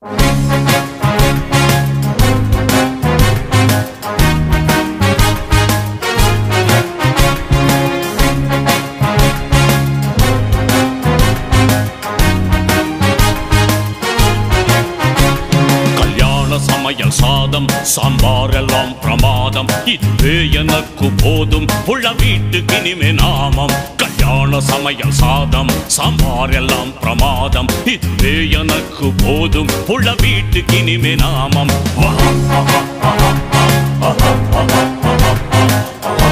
கல்யாண சமையல் சாதம் சாம்பார் எல்லாம் பிரமாதம் இதுவே எனக்கு போதும் உள்ள வீட்டுக்கு இனிமே நாமம் கல்யாண சமையல் சாதம் சாம்பார் எல்லாம் பிரமாதம் இதுவே எனக்கு போதும் உள்ள வீட்டுக்கு இனிமே நாமம்